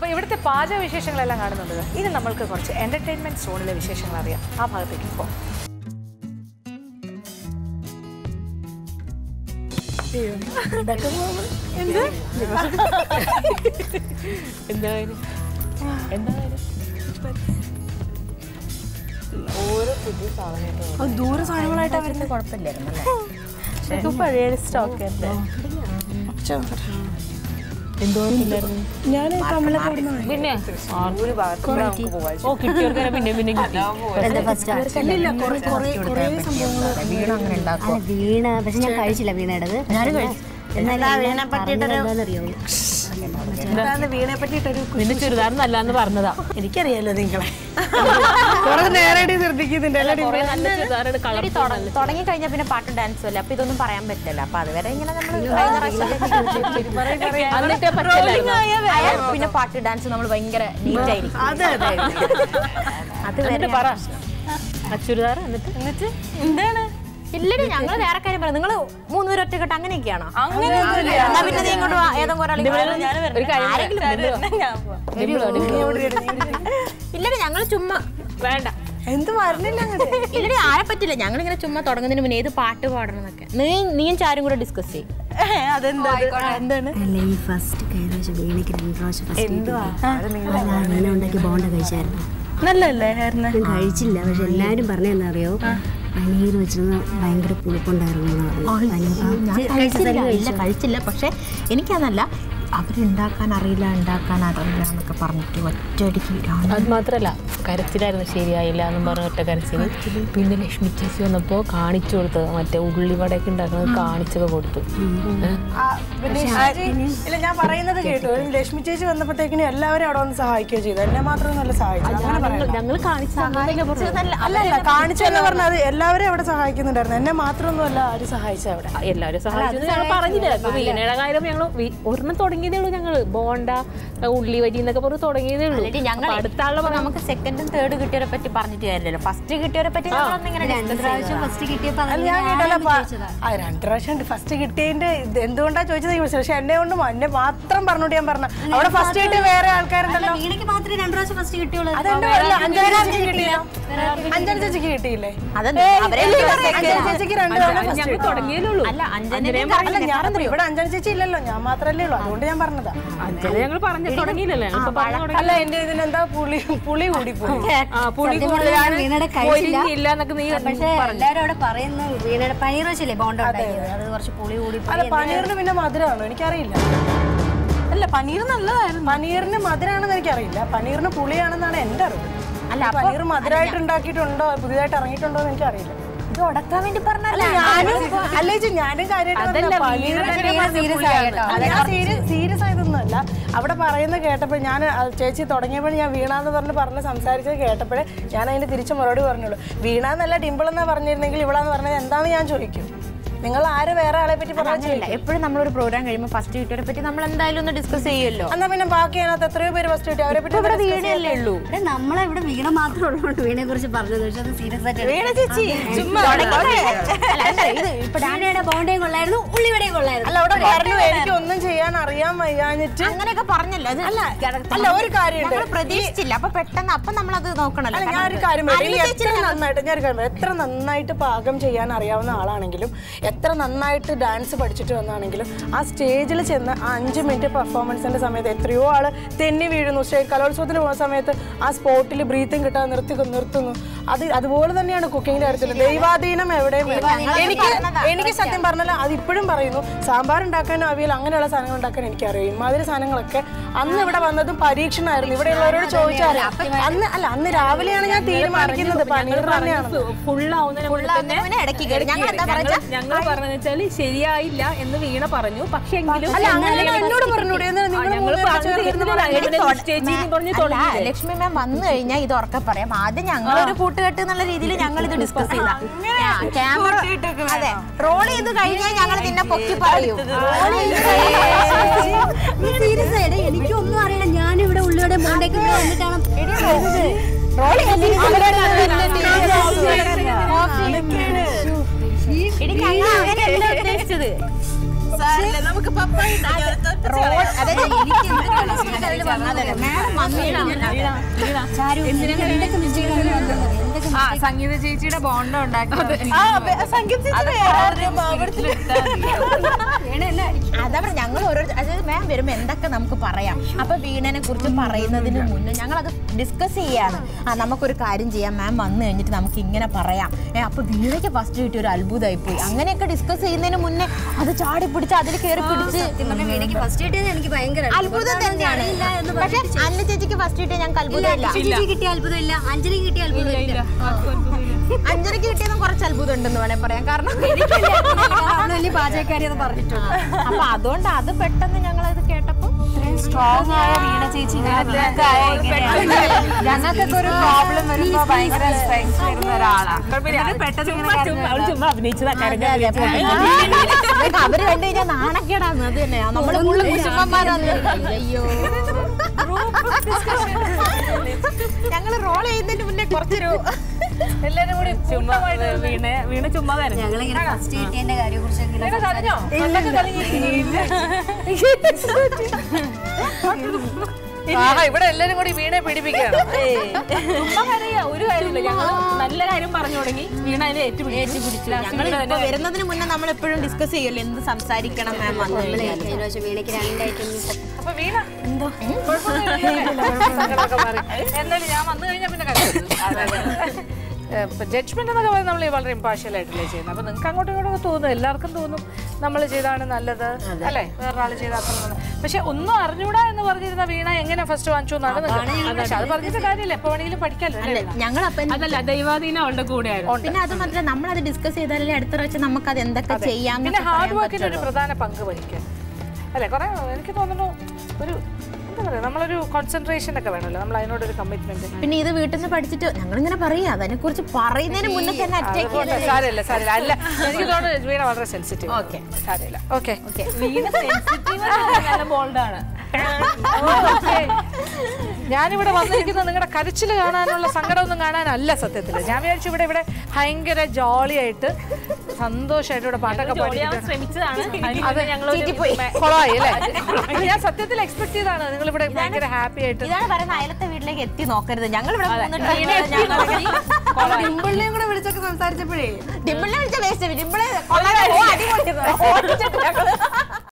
അപ്പോൾ ഇവിടുത്തെ പാചക വിശേഷങ്ങളെല്ലാം കാണുന്നുണ്ട് ഇനി നമ്മൾക്ക് കുറച്ച് എന്റർടൈൻമെന്റ് സോണിലെ വിശേഷങ്ങൾ അറിയാം ആ ഭാഗത്തേക്ക് പോകാം എന്തായാലും എന്തായാലും ദൂര സാധനങ്ങളായിട്ടാ വരുന്നത് കുഴപ്പമില്ലായിരുന്നു അല്ലേ ഇതൊക്കെ പഴയ സ്റ്റോക്ക് അല്ലേ എന്തോ ഇല്ലായിരുന്നു ഞാൻ കമലൊക്കെ പിന്നെ ഒരു ഭാഗത്ത് കൂടെ നമുക്ക് പോകാം ഓ കിട്ടിയവർക്കാണ് പിന്നെ പിന്നെ കിട്ടി ഇല്ല കുറേ കുറേ കുറേ സംഭവങ്ങൾ വീണ അങ്ങനെ ഉണ്ടാക്കും അല്ല വീണ പക്ഷെ ഞാൻ കഴിച്ചില്ല വീണയുടേത് എന്നാലും വീണെ പറ്റിയിട്ടൊരു എന്താണെന്നറിയോ എന്താണ് വീണെ പറ്റിയിട്ടൊരു നിന്റെ ചുരിദാർ നല്ലാന്ന് പറഞ്ഞതാ എനിക്കറിയാലോ നിങ്ങളെ കുറെ നേരമായിട്ട് ശ്രദ്ധിക്കുന്നുണ്ട് അല്ലേ കുറെ നല്ല ചുരിദാറുടെ കളർ തുടങ്ങി കഴിഞ്ഞാൽ പിന്നെ പാട്ടും ഡാൻസും അല്ല അപ്പൊ ഇതൊന്നും പറയാൻ പറ്റില്ല അപ്പൊ അതുവരെ ഇങ്ങനെ നമ്മൾ എന്നിട്ട് പറ്റില്ല പിന്നെ പാട്ട് ഡാൻസ് നമ്മൾ ഭയങ്കര നീറ്റ് ആയിരിക്കും അതെ അതെ അത് എന്നിട്ട് പറ ആ ചുരിദാർ എന്നിട്ട് എന്നിട്ട് എന്താണ് ഇല്ലടി ഞങ്ങൾ വേറെ കാര്യം പറയാം നിങ്ങൾ മൂന്നുപേരും ഒറ്റക്കെട്ട് അങ്ങനെയൊക്കെയാണോ എന്നാ പിന്നെ നീ ഇങ്ങോട്ട് വാ, ഏതെങ്കിലും ഒരാൾ ഒരു കാര്യം ഇല്ലടി ഞങ്ങൾ ചുമ്മാ വേണ്ട എന്ത് വരണില്ല അങ്ങോട്ട് ഇല്ലടി ആരെ പറ്റില്ല ഞങ്ങൾ ഇങ്ങനെ ചുമ്മാ തുടങ്ങുന്നതിന് മുന്നേ ഏത് പാട്ട് പാടണം എന്നൊക്കെ നീ നീയും ചാരും കൂടെ ഡിസ്കസ് ചെയ്യും അതെന്താ എന്താണ് അല്ല ഈ ഫസ്റ്റ് കഴിഞ്ഞ പ്രാവശ്യം വീണയ്ക്ക് രണ്ട് പ്രാവശ്യം ഫസ്റ്റ് ഞാൻ വീണ ഉണ്ടാക്കി ബോണ്ട കഴിച്ചായിരുന്നു നല്ലല്ലേ ആയിരുന്നു ഞാൻ കഴിച്ചില്ല പക്ഷെ എല്ലാവരും പറഞ്ഞ എന്താ അറിയോ പനീർ വെച്ചിരുന്ന ഭയങ്കര പുളിപ്പുണ്ടായിരുന്നു എന്ന് പറഞ്ഞു. പനീർ. ആ, ഞാൻ കഴിച്ച കഴിച്ചില്ല സ്ഥലം ഇല്ല കഴിച്ചില്ല പക്ഷെ എനിക്കതല്ല അവരുണ്ടാക്കാൻ അറിയില്ല ഉണ്ടാക്കാൻ അറിയില്ല എന്നൊക്കെ പറഞ്ഞിട്ട് ഒറ്റയടിക്ക് രണ്ട് അത് മാത്രല്ല കരച്ചിലായിരുന്നു ശരിയായില്ല എന്നും പറഞ്ഞ ഒറ്റ കരച്ചിൽ പിന്നെ ലക്ഷ്മി ചേച്ചി വന്നപ്പോ കാണിച്ചു കൊടുത്തു മറ്റേ ഉള്ളിവടയൊക്കെ ഉണ്ടാക്കുന്നത് കാണിച്ചൊക്കെ കൊടുത്തു ആ, പിന്നെ ചേച്ചി- ഇല്ല ഞാൻ പറയുന്നത് കേട്ടു ഒരു ലക്ഷ്മി ചേച്ചി വന്നപ്പോഴത്തേക്കിനും എല്ലാവരും അവിടെ വന്ന് സഹായിക്കുകയോ ചെയ്തു എന്നെ മാത്രം നല്ല സഹായിച്ചു അങ്ങനെ പറയണ്ട. ഞങ്ങൾ കാണിച്ചു അല്ല അല്ല കാണിച്ചു എന്ന് പറഞ്ഞാൽ അത് എല്ലാവരും അവിടെ സഹായിക്കുന്നുണ്ടായിരുന്നു എന്നെ മാത്രമൊന്നുമല്ല ആര് സഹായിച്ച അവിടെ എല്ലാവരും സഹായിച്ചു ഞങ്ങൾ പറഞ്ഞില്ല ഇപ്പൊ വീണയുടെ കാര്യം ഞങ്ങൾ ഒരെണ്ണം തുടങ്ങിയതേ ഉള്ളൂ ഞങ്ങള് ബോണ്ട ഉള്ളി വരി എന്നൊക്കെ പറഞ്ഞ് തുടങ്ങിയതേ ഉള്ളൂ ഓൾറെഡി ഞങ്ങൾ അപ്പൊ അടുത്ത ആളെ പറയാം നമുക്ക് സെക്കൻഡും തേർഡ് കിട്ടിയവരെ പറ്റി പറഞ്ഞിട്ട് കാര്യമില്ലല്ലോ ഫസ്റ്റ് കിട്ടിയവരെ പറ്റി നമ്മളൊന്നിങ്ങനെ രണ്ട് പ്രാവശ്യം ഫസ്റ്റ് കിട്ടിയപ്പോൾ അല്ല ഞാൻ കേട്ടല്ലോ പ- ആ രണ്ട് പ്രാവശ്യം ഫസ്റ്റ് കിട്ടിയതിന്റെ ഇത് എന്തുകൊണ്ടാ ചോദിച്ചത് എനിക്ക് മനസ്സിലായി. പക്ഷെ എന്നെ കൊണ്ട് എന്നെ മാത്രം പറഞ്ഞോണ്ട് ഞാൻ പറഞ്ഞ അവിടെ ഫസ്റ്റ് കിട്ടിയ വേറെ ആൾക്കാരുണ്ടല്ലോ വീണയ്ക്ക് മാത്രമേ രണ്ട് പ്രാവശ്യം ഫസ്റ്റ് കിട്ടിയുള്ളൂ അതെന്തോ അല്ല അഞ്ചാറ് ചേച്ചിക്ക് കിട്ടിയില്ല അഞ്ചാറ് ചേച്ചിക്ക് കിട്ടിയില്ലേ അതെന്താ? അവരെ അഞ്ചാറ് ചേച്ചിക്ക് രണ്ട് തവണ first ഞങ്ങൾ കിട്ടി. തുടങ്ങിയതേ ഉള്ളൂ അല്ല അഞ്ജനെ അല്ല ഞാൻ പറഞ്ഞു ഇവിടെ അഞ്ചാറ് ചേച്ചി ഇല്ലല്ലോ ഞാൻ മാത്രല്ലേ ഉള്ളൂ അതുകൊണ്ട് ഞാൻ പറഞ്ഞതാ അഞ്ചല് ഞങ്ങൾ പറഞ്ഞു തുടങ്ങിയില്ലല്ലോ ഞങ്ങൾ ഇപ്പൊ പറഞ്ഞു തുടങ്ങി അല്ല എന്റെ ഇതിനെന്താ പുളി പുളി കൂടിപ്പോയി ആ പുളി സത്യം പറഞ്ഞാൽ ഞാൻ വീണയുടെ കഴിച്ചില്ല. ഇല്ല എന്നൊക്കെ നീ പക്ഷെ എല്ലാവരും അവിടെ പറയുന്നു വീണയുടെ പനീർ വെച്ചില്ലേ ബോണ്ട ഉണ്ടാക്കിയത് അത് കുറച്ച് പുളി കൂടി പോയി. അല്ല പനീറിന് പിന്നെ മധുരമാണോ എനിക്കറിയില്ല അല്ല പനീർ നല്ലതായിരുന്നു പനീറിന് മധുരമാണെന്ന് എനിക്കറിയില്ല പനീറിന് പുളിയാണെന്നാണ് എന്റെ അറിവ് അല്ല പനീർ മധുരമായിട്ട് ഉണ്ടാക്കിയിട്ടുണ്ടോ പുതിയതായിട്ട് ഇറങ്ങിയിട്ടുണ്ടോ എന്ന് എനിക്കറിയില്ല ഇത് ഉടക്കാൻ വേണ്ടി അല്ല പറഞ്ഞല്ല ഞാനും അല്ല ചേച്ചി ഞാനും കാര്യമായിട്ട് സീരിയസ് ആയതൊന്നുമല്ല അവിടെ പറയുന്നത് കേട്ടപ്പോൾ ഞാൻ അത് ചേച്ചി തുടങ്ങിയപ്പോൾ ഞാൻ വീണാന്ന് പറഞ്ഞ് പറഞ്ഞ് സംസാരിച്ചത് കേട്ടപ്പോഴേ ഞാൻ അതിന് തിരിച്ച് മറുപടി പറഞ്ഞുള്ളൂ വീണാന്നല്ല ഡിമ്പിൾ എന്നാ പറഞ്ഞിരുന്നെങ്കിൽ ഇവിടാന്ന് പറഞ്ഞത് എന്താണെന്ന് ഞാൻ ചോദിക്കും നിങ്ങൾ ആര് വേറെ ആളെ പറ്റി പറഞ്ഞു അങ്ങനെയല്ല എപ്പോഴും നമ്മളൊരു പ്രോഗ്രാം കഴിയുമ്പോൾ ഫസ്റ്റ് കിട്ടിയവരെ പറ്റി നമ്മൾ എന്തായാലും ഒന്ന് ഡിസ്കസ് ചെയ്യുമല്ലോ എന്നാ പിന്നെ ബാക്കി അതിനകത്ത് എത്രയോ പേര് ഫസ്റ്റ് കിട്ടി അവരെ പറ്റി ഇവിടെ discuss വീണയല്ലേ ഉള്ളൂ ഇവിടെ നമ്മളെ ഇവിടെ വീണ മാത്രമേ ഉള്ളതുകൊണ്ട് വീണയെ കുറിച്ച് പറഞ്ഞത് പക്ഷെ അത് സീരിയസ് ആയിട്ട് വീണ ചേച്ചി തുടങ്ങിക്കോട്ടെ. അല്ല, അല്ല, ഇത് ഇപ്പൊ വീണയുടെ ബോണ്ടയും കൊള്ളായിരുന്നു ഉള്ളിവടയും കൊള്ളായിരുന്നു അല്ല അവിടെ പറഞ്ഞു എനിക്ക് ഒന്നും ചെയ്യാൻ അറിയാൻ വയ്യാഞ്ഞിട്ട് അങ്ങനെയൊക്കെ പറഞ്ഞല്ലോ അത് അല്ല ഒരു കാര്യമുണ്ട് ഞങ്ങൾ പ്രതീക്ഷിച്ചില്ല അപ്പൊ പെട്ടെന്ന് അപ്പൊ നമ്മളത് നോക്കണല്ലോ അല്ല ഞാൻ ഒരു കാര്യം പറയാം. ഈ എത്ര നന്നായിട്ട് ഞാൻ ഒരു കാര്യം പറയാം. എത്ര നന്നായിട്ട് പാകം ചെയ്യാൻ അറിയാവുന്ന ആളാണെങ്കിലും എത്ര നന്നായിട്ട് ഡാൻസ് പഠിച്ചിട്ട് വന്നാണെങ്കിലും ആ സ്റ്റേജിൽ ചെന്ന് ആ അഞ്ച് മിനിറ്റ് പെർഫോമൻസിന്റെ സമയത്ത് എത്രയോ ആള് തെന്നി വീഴുന്നു സ്റ്റേജ് കലോത്സവത്തിന് പോകുന്ന സമയത്ത് ആ സ്പോട്ടിൽ ബ്രീത്തിങ് കിട്ടാതെ നിർത്തി നിർത്തുന്നു അത് അതുപോലെ തന്നെയാണ് കുക്കിങ്ങിന്റെ കാര്യത്തിൽ ദൈവാധീനം എവിടെയും വേണം. എനിക്ക് എനിക്ക് സത്യം പറഞ്ഞാൽ അത് ഇപ്പോഴും പറയുന്നു സാമ്പാർ ഉണ്ടാക്കാനും അവിയൽ അങ്ങനെയുള്ള സാധനങ്ങൾ ഉണ്ടാക്കാൻ എനിക്കറിയാം ഇമാതിരി സാധനങ്ങളൊക്കെ അന്ന് ഇവിടെ വന്നതും പരീക്ഷണമായിരുന്നു ഇവിടെയുള്ളവരോട് ചോദിച്ചാൽ അന്ന് അല്ല അന്ന് രാവിലെയാണ് ഞാൻ തീരുമാനിക്കുന്നത് പനീർ തന്നെയാണ് ഫുള്ളാവുന്നതിന് മുന്നേ തന്നെ പിന്നെ ഇടയ്ക്ക് കയറി ഞങ്ങൾ എന്താ പറയാ ഞങ്ങൾ പറഞ്ഞെന്ന് വെച്ചാല് ശരിയായില്ല എന്ന് വീണ പറഞ്ഞു പക്ഷെ എങ്കിലും അല്ല അങ്ങനെ എന്നോട് പറഞ്ഞൂടെ എന്തിനാ നിങ്ങൾ ഞങ്ങൾ പറഞ്ഞു തീർന്നില്ല സ്റ്റേജിൽ പറഞ്ഞു അല്ല, തുടങ്ങി ലക്ഷ്മി മാം വന്നു കഴിഞ്ഞാൽ ഇത് ഉറക്കെ പറയാം ആദ്യം ഞങ്ങൾ ഒരു കൂട്ടുകെട്ട് എന്നുള്ള രീതിയിൽ ഞങ്ങൾ ഇത് ഡിസ്കസ് ചെയ്ത ക്യാമറ അതെ റോൾ ചെയ്ത് കഴിഞ്ഞാൽ ഞങ്ങൾ നിന്നെ പൊക്കി പറയൂ സീരിയസ് ആയിട്ട് എനിക്കൊന്നും അറിയില്ല ഞാൻ ഇവിടെ ഉള്ളിയുടെ ബോണ്ടയ്ക്ക് ഇവിടെ വന്നിട്ടാണ് എടി ഞങ്ങൾ അങ്ങനെയല്ല ഉദ്ദേശിച്ചത് നമുക്ക് പപ്പ അതായത് എനിക്ക് അതെ മാഡം ആ സംഗീത ചേച്ചിയുടെ ബോണ്ട ഉണ്ടാക്കി അതാ പറഞ്ഞ ഞങ്ങൾ ഓരോ അതായത് മാം വരുമ്പോ എന്തൊക്കെ നമുക്ക് പറയാം അപ്പൊ വീണനെ കുറിച്ച് പറയുന്നതിന് മുന്നേ ഞങ്ങൾ അത് ഡിസ്കസ് ചെയ്യാണ് ആ നമുക്കൊരു കാര്യം ചെയ്യാം മാം വന്നു കഴിഞ്ഞിട്ട് നമുക്ക് ഇങ്ങനെ പറയാം ഏ അപ്പൊ വീണയ്ക്ക് ഫസ്റ്റ് കിട്ടിയ ഒരു അത്ഭുതമായി പോയി അങ്ങനെയൊക്കെ ഡിസ്കസ് ചെയ്യുന്നതിന് മുന്നേ അത് ചാടി പിടിച്ച് അതിൽ കയറി പിടിച്ച് വീണയ്ക്ക് ഫസ്റ്റ് കിട്ടിയത് എനിക്ക് ഭയങ്കര അത്ഭുതം തന്നെയാണ് പക്ഷെ അന്ന ചേച്ചിക്ക് ഫസ്റ്റ് കിട്ടിയ ഞങ്ങൾക്ക് അത്ഭുതമില്ല ചേച്ചി കിട്ടിയ അത്ഭുതമില്ല അഞ്ജലി കിട്ടിയ അത്ഭുതമില്ല അഞ്ചരക്ക് കിട്ടിയതും കുറച്ച് അത്ഭുതം ഉണ്ടെന്ന് വേണേ പറയാം കാരണം അവള് വലിയ പാചകക്കാരിയെന്ന് പറഞ്ഞിട്ടുണ്ട് അപ്പൊ അതുകൊണ്ട് അത് പെട്ടെന്ന് ഞങ്ങൾ അത് കേട്ടപ്പോ സ്ട്രോങ് ആയ വീണ ചേച്ചി ഞങ്ങൾക്കൊക്കെ ഒരു പ്രോബ്ലം വരുമ്പോ ഭയങ്കര സ്ട്രെങ്സ് വരുന്ന ഒരാളാണ് പെട്ടെന്ന് ചുമ്മാ അഭിനയിച്ചതാ അതെ, അതെ, ഇതൊക്കെ അവര് കണ്ടു കഴിഞ്ഞാൽ നാണക്കേടാന്ന് അത് തന്നെ നമ്മള് കൂടുതൽ കുശുമ്പന്മാരാന്ന് അയ്യോ ഞങ്ങള് റോൾ ചെയ്യുന്നതിന് മുന്നേ കുറച്ചൊരു എല്ലാരും കൂടി ചുമ്മാ വീണ വീണ ചുമ്മാ കരഞ്ഞു ഞങ്ങളിങ്ങനെ ഫസ്റ്റ് കിട്ടിയതിന്റെ കാര്യം കുറിച്ച് ആഹാ ഇവിടെ എല്ലാരും കൂടി വീണെ പിടിപ്പിക്കുകയാണ് ചുമ്മാ കരയാ ഒരു കാര്യമില്ല ഞങ്ങൾ നല്ല കാര്യം പറഞ്ഞു തുടങ്ങി വീണ അതിനെ ഏറ്റുപിടിച്ചു ഞങ്ങൾ ഇപ്പൊ വരുന്നതിന് മുന്നേ നമ്മൾ എപ്പോഴും ഡിസ്കസ് ചെയ്യല്ലോ എന്ത് സംസാരിക്കണം മാം വന്നു കഴിഞ്ഞാൽ കഴിഞ്ഞ പ്രാവശ്യം വീണയ്ക്ക് രണ്ടായിട്ടൊന്നും അപ്പൊ വീണ എന്തോ സങ്കടമൊക്കെ മാറി എന്നാലും ഞാൻ വന്നു കഴിഞ്ഞാൽ പിന്നെ ജഡ്ജ്മെന്റ് എന്നൊക്കെ പറയുന്നത് നമ്മൾ വളരെ ഇമ്പാർഷ്യൽ ആയിട്ടല്ലേ ചെയ്യുന്നത് അപ്പൊ നിങ്ങൾക്ക് അങ്ങോട്ടും ഇങ്ങോട്ടും തോന്നും എല്ലാവർക്കും തോന്നും നമ്മൾ ചെയ്താണ് നല്ലത് അല്ലേ വേറൊരാൾ ചെയ്താൽ അത്ര നല്ലത് പക്ഷെ ഒന്നും അറിഞ്ഞൂടാ എന്ന് പറഞ്ഞിരുന്ന വീണ എങ്ങനെ ഫസ്റ്റ് വാങ്ങിച്ചു എന്നാണ് നിങ്ങൾക്ക് പക്ഷെ അത് പറഞ്ഞിട്ട് കാര്യമില്ല എപ്പോ വേണമെങ്കിലും പഠിക്കാമല്ലോ അല്ലേ വീണ? ഞങ്ങൾ അപ്പം അതല്ല ദൈവാധീനം അവളുടെ കൂടെ ആയിരുന്നു പിന്നെ അത് മാത്രമല്ല നമ്മൾ അത് ഡിസ്കസ് ചെയ്താലല്ലേ അടുത്ത പ്രാവശ്യം നമുക്ക് അത് എന്തൊക്കെ ചെയ്യാം പിന്നെ ഹാർഡ് വർക്കിന് ഒരു പ്രധാന പങ്ക് വഹിക്കാൻ അല്ലെ കുറെ എനിക്ക് തോന്നുന്നു ഒരു എന്താ പറയാ നമ്മളൊരു കോൺസെൻട്രേഷൻ ഒക്കെ വേണമല്ലോ നമ്മൾ അതിനോടൊരു കമ്മിറ്റ്മെന്റ് പിന്നെ ഇത് വീട്ടിൽ നിന്ന് പഠിച്ചിട്ട് ഞങ്ങൾ ഇങ്ങനെ പറയാ അതിനെ കുറിച്ച് പറയുന്നതിന് മുന്നേ തന്നെ അറ്റാക്ക് അതുകൊണ്ട് സാരമില്ല സാരമില്ല അല്ല എനിക്ക് തോന്നുന്നു വീണ വളരെ സെൻസിറ്റീവ് ഓക്കെ സാരമില്ല ഓക്കെ വീണ സെൻസിറ്റീവ് നല്ല ബോൾഡാണ് ഞാനിവിടെ വന്നിരിക്കുന്നത് നിങ്ങളുടെ കരച്ചിൽ കാണാനുള്ള സങ്കടമൊന്നും കാണാനല്ല സത്യത്തിൽ ഞാൻ വിചാരിച്ചു ഇവിടെ ഇവിടെ ഭയങ്കര ജോളിയായിട്ട് സന്തോഷമായിട്ട് ഇവിടെ പാട്ടൊക്കെ പാടിയിട്ട് ശ്രമിച്ചതാണ് അത് ഞങ്ങൾ കൊളമായി അല്ലേ അത് ഞാൻ സത്യത്തിൽ എക്സ്പെക്ട് ചെയ്താണ് നിങ്ങൾ ഇവിടെ ഭയങ്കര ഹാപ്പി ആയിട്ട് ഇതാണ് പറയുന്നത് അയലത്തെ വീട്ടിലേക്ക് എത്തി നോക്കരുത് ഞങ്ങൾ ഇവിടെ ഡിമ്പിളിനെയും കൂടെ വിളിച്ചൊക്കെ സംസാരിച്ചപ്പോഴേ ഡിമ്പിളിനെ വിളിച്ച വേസ്റ്റ് ഡിമ്പിളെ കൊള്ളാൻ അടി പൊട്ടിയത്. ഓടിച്ചിട്ട് ഞങ്ങള്